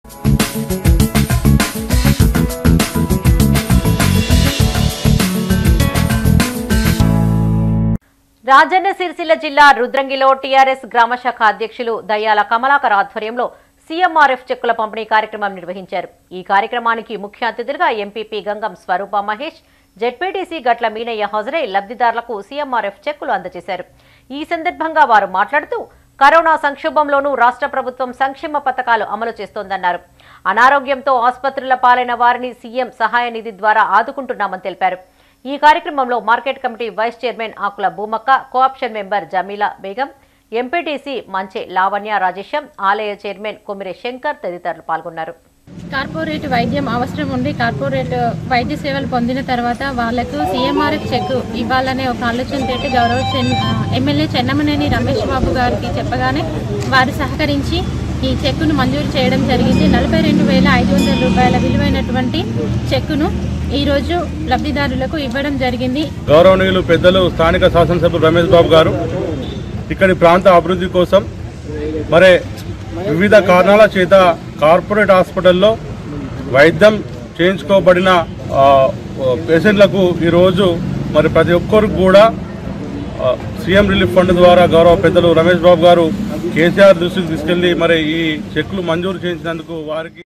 రాజన్న సిరిసిల్ల జిల్లా రుద్రంగిలో టీఆర్ఎస్ గ్రామశాఖ అధ్యక్షులు దయ్యాల కమలాకర్ ఆధ్వర్యంలో సీఎంఆర్ఎఫ్ చెక్కుల పంపిణీ కార్యక్రమం నిర్వహించారు ఈ కార్యక్రమానికి ముఖ్య అతిథులుగా ఎంపీపీ గంగం స్వరూప మహేష్ జెడ్పీటీసీ గట్ల మీనయ్య హాజరై లబ్ధిదారులకు సీఎంఆర్ఎఫ్ చెక్కులు అందజేశారు ఈ సందర్భంగా వారు మాట్లాడుతూ కరోనా సంక్షోభంలోనూ రాష్ట్ర ప్రభుత్వం సంక్షేమ పథకాలు అమలు చేస్తోందన్నారు అనారోగ్యంతో ఆసుపత్రుల పాలైన వారిని సీఎం సహాయ నిధి ద్వారా ఆదుకుంటున్నామని తెలిపారు ఈ కార్యక్రమంలో market committee vice chairman Akula Bhoomakka co-option member Jameela Begum MPTC Manche Lavanya Rajesham ఆలయ చైర్మన్ కొమిరె శంకర్ తదితరులు పాల్గొన్నారు కార్పొరేట్ వైద్యం అవసరం ఉండి కార్పొరేట్ వైద్య సేవలు పొందిన తర్వాత వాళ్లకు సీఎంఆర్ఎఫ్ చెక్ ఇవ్వాలనే ఒక ఆలోచనతోటి గౌరవ చెన్ ఎమ్మెల్యే చెన్నమనేని రమేష్ బాబు గారికి చెప్పగానే వారు సహకరించి ఈ చెక్కును మంజూరు చేయడం జరిగింది నలభై రెండు వేల ఐదు వందల రూపాయల విలువైనటువంటి చెక్కును ఈరోజు లబ్ధిదారులకు ఇవ్వడం జరిగింది గౌరవనీయులు పెద్దలు స్థానిక శాసనసభ్యులు రమేష్ బాబు గారు ఇక్కడి ప్రాంత అభివృద్ధి కోసం మరి వివిధ కారణాల చేత కార్పొరేట్ హాస్పిటల్లో వైద్యం చేయించుకోబడిన ఆ, పేషెంట్లకు ఈరోజు మరి ప్రతి ఒక్కరికి కూడా ఆ, సీఎం రిలీఫ్ ఫండ్ ద్వారా గౌరవ పెద్దలు రమేష్ బాబు గారు కేసీఆర్ దృష్టికి తీసుకెళ్లి మరి ఈ చెక్లు మంజూరు చేయించినందుకు వారికి